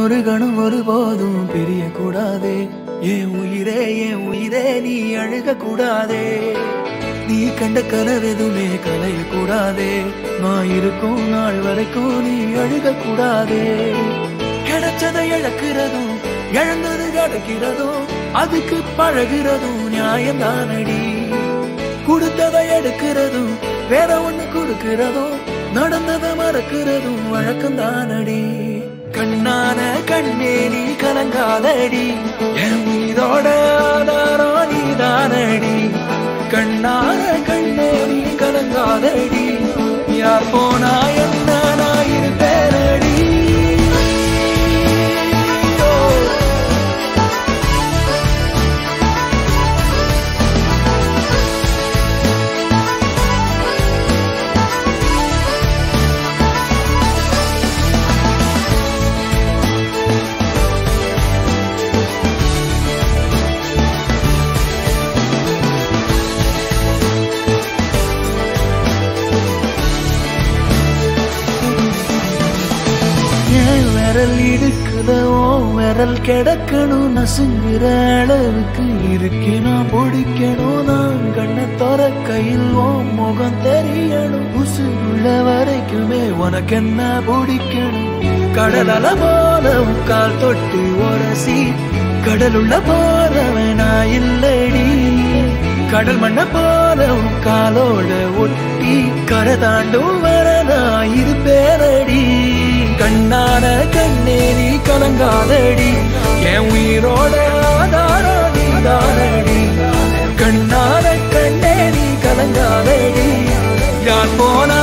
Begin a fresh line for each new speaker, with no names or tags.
ஒரு கணம் ஒருபோதும் பிரிய கூடாதே என் உயிரே என் உயிரே நீ அழுக கூடாதே நீ கண்ட கனவெதுமே கலைய கூடாதே நான் இருக்கும் நாள் வரைக்கும் நீ அழுக கூடாதே கிடைச்சதை இழக்கிறதும் இழந்தது கிடைக்கிறதும் அதுக்கு பழகிறதும் நியாயம்தானடி கொடுத்ததை எடுக்கிறதும் வேற ஒண்ணு கொடுக்கிறதும் நடந்ததை மறக்கிறதும் வழக்கம் தானடி கண்ணான கண்ணே நீ கலங்காதடி என் உயிரோட ஆதாரம் நீ தானடி கண்ணான கண்ணே நீ கலங்காதடி யார் போனா என்ன நான் இருப்பேனடி ஓ என் விரல் இடுக்குதவோ விரல் கிடக்கணும் நசுங்குற அளவுக்கு இருக்கு நான் பிடிக்கணும் நான் கண்ணை தர கையில் ஓ முகம் தெரியணும் உசுகுள்ள வரைக்குமே உனக்கு என்ன பிடிக்கணும் கடல் அல போல உன் கால் தொட்டு உரசி கடலுள்ள போறவன் நான் இல்லடி கடல் மண்ண போல உன் காலோட ஒட்டி கரை தாண்டும் வர நான் இருப்பேனடி கண்ணான கண்ணே நீ கலங்காதடி என் உயிரோட ஆதாரம் நீ தானடி கண்ணான கண்ணே நீ கலங்காதடி யார் போன